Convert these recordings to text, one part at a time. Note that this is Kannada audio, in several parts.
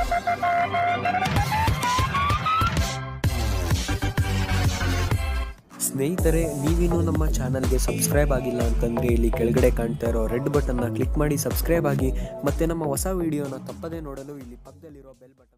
ಸ್ನೇಹಿತರೆ ನೀವಿನ್ನೂ ನಮ್ಮ ಚಾನಲ್ಗೆ ಸಬ್ಸ್ಕ್ರೈಬ್ ಆಗಿಲ್ಲ ಅಂತಂದರೆ ಇಲ್ಲಿ ಕೆಳಗಡೆ ಕಾಣ್ತಾ ಇರೋ ರೆಡ್ ಬಟನ್ನ ಕ್ಲಿಕ್ ಮಾಡಿ ಸಬ್ಸ್ಕ್ರೈಬ್ ಆಗಿ ಮತ್ತೆ ನಮ್ಮ ಹೊಸ ವಿಡಿಯೋನ ತಪ್ಪದೇ ನೋಡಲು ಇಲ್ಲಿ ಪಕ್ಕದಲ್ಲಿರೋ ಬೆಲ್ ಬಟನ್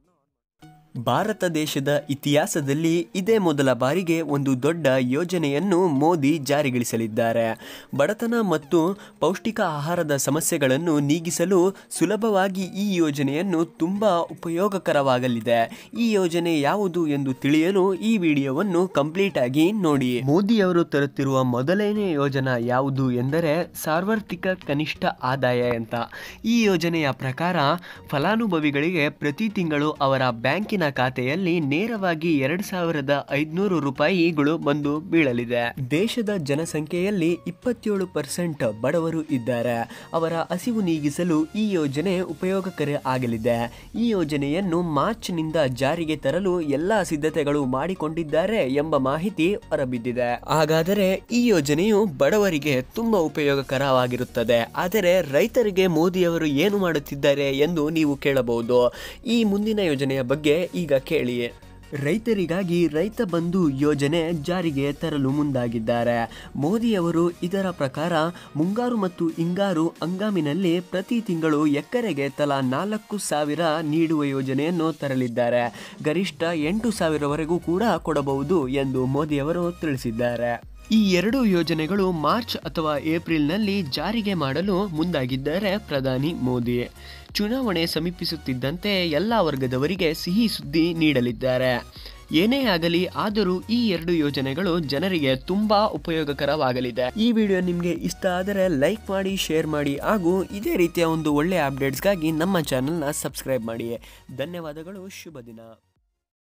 ಭಾರತ ದೇಶದ ಇತಿಹಾಸದಲ್ಲಿ ಇದೇ ಮೊದಲ ಬಾರಿಗೆ ಒಂದು ದೊಡ್ಡ ಯೋಜನೆಯನ್ನು ಮೋದಿ ಜಾರಿಗೊಳಿಸಲಿದ್ದಾರೆ ಬಡತನ ಮತ್ತು ಪೌಷ್ಟಿಕ ಆಹಾರದ ಸಮಸ್ಯೆಗಳನ್ನು ನೀಗಿಸಲು ಸುಲಭವಾಗಿ ಈ ಯೋಜನೆಯನ್ನು ತುಂಬ ಉಪಯೋಗಕರವಾಗಲಿದೆ ಈ ಯೋಜನೆ ಯಾವುದು ಎಂದು ತಿಳಿಯಲು ಈ ವಿಡಿಯೋವನ್ನು ಕಂಪ್ಲೀಟ್ ಆಗಿ ನೋಡಿ ಮೋದಿ ಅವರು ತರುತ್ತಿರುವ ಮೊದಲನೇ ಯೋಜನಾ ಯಾವುದು ಎಂದರೆ ಸಾರ್ವತ್ರಿಕ ಕನಿಷ್ಠ ಆದಾಯ ಅಂತ ಈ ಯೋಜನೆಯ ಪ್ರಕಾರ ಫಲಾನುಭವಿಗಳಿಗೆ ಪ್ರತಿ ತಿಂಗಳು ಅವರ ಬ್ಯಾಂಕಿನ ಖಾತೆಯಲ್ಲಿ ನೇರವಾಗಿ ಎರಡು ಸಾವಿರದ ಐದುನೂರು ರೂಪಾಯಿಗಳು ಬಂದು ಬೀಳಲಿದೆ ದೇಶದ ಜನಸಂಖ್ಯೆಯಲ್ಲಿ ಇಪ್ಪತ್ತೇಳು ಪರ್ಸೆಂಟ್ ಬಡವರು ಇದ್ದಾರೆ ಅವರ ಹಸಿವು ನೀಗಿಸಲು ಈ ಯೋಜನೆ ಉಪಯೋಗಕರ ಆಗಲಿದೆ ಈ ಯೋಜನೆಯನ್ನು ಮಾರ್ಚ್ನಿಂದ ಜಾರಿಗೆ ತರಲು ಎಲ್ಲ ಸಿದ್ಧತೆಗಳು ಮಾಡಿಕೊಂಡಿದ್ದಾರೆ ಎಂಬ ಮಾಹಿತಿ ಹೊರಬಿದ್ದಿದೆ ಹಾಗಾದರೆ ಈ ಯೋಜನೆಯು ಬಡವರಿಗೆ ತುಂಬಾ ಉಪಯೋಗಕರವಾಗಿರುತ್ತದೆ ಆದರೆ ರೈತರಿಗೆ ಮೋದಿಯವರು ಏನು ಮಾಡುತ್ತಿದ್ದಾರೆ ಎಂದು ನೀವು ಕೇಳಬಹುದು ಈ ಮುಂದಿನ ಯೋಜನೆಯ ಬಗ್ಗೆ ಈಗ ಕೇಳಿ ರೈತರಿಗಾಗಿ ರೈತ ಬಂಧು ಯೋಜನೆ ಜಾರಿಗೆ ತರಲು ಮುಂದಾಗಿದ್ದಾರೆ ಮೋದಿಯವರು ಇದರ ಪ್ರಕಾರ ಮುಂಗಾರು ಮತ್ತು ಹಿಂಗಾರು ಹಂಗಾಮಿನಲ್ಲಿ ಪ್ರತಿ ತಿಂಗಳು ಎಕರೆಗೆ ತಲಾ ನಾಲ್ಕು ಸಾವಿರ ನೀಡುವ ಯೋಜನೆಯನ್ನು ತರಲಿದ್ದಾರೆ ಗರಿಷ್ಠ ಎಂಟು ಸಾವಿರವರೆಗೂ ಕೂಡ ಕೊಡಬಹುದು ಎಂದು ಮೋದಿಯವರು ತಿಳಿಸಿದ್ದಾರೆ ಈ ಎರಡು ಯೋಜನೆಗಳು ಮಾರ್ಚ್ ಅಥವಾ ಏಪ್ರಿಲ್ನಲ್ಲಿ ಜಾರಿಗೆ ಮಾಡಲು ಮುಂದಾಗಿದ್ದಾರೆ ಪ್ರಧಾನಿ ಮೋದಿ ಚುನಾವಣೆ ಸಮೀಪಿಸುತ್ತಿದ್ದಂತೆ ಎಲ್ಲ ವರ್ಗದವರಿಗೆ ಸಿಹಿ ಸುದ್ದಿ ನೀಡಲಿದ್ದಾರೆ ಏನೇ ಆಗಲಿ ಆದರೂ ಈ ಎರಡು ಯೋಜನೆಗಳು ಜನರಿಗೆ ತುಂಬಾ ಉಪಯೋಗಕರವಾಗಲಿದೆ ಈ ವಿಡಿಯೋ ನಿಮಗೆ ಇಷ್ಟ ಆದರೆ ಲೈಕ್ ಮಾಡಿ ಶೇರ್ ಮಾಡಿ ಹಾಗೂ ಇದೇ ರೀತಿಯ ಒಂದು ಒಳ್ಳೆಯ ಅಪ್ಡೇಟ್ಸ್ಗಾಗಿ ನಮ್ಮ ಚಾನಲ್ನ ಸಬ್ಸ್ಕ್ರೈಬ್ ಮಾಡಿ ಧನ್ಯವಾದಗಳು ಶುಭ ದಿನ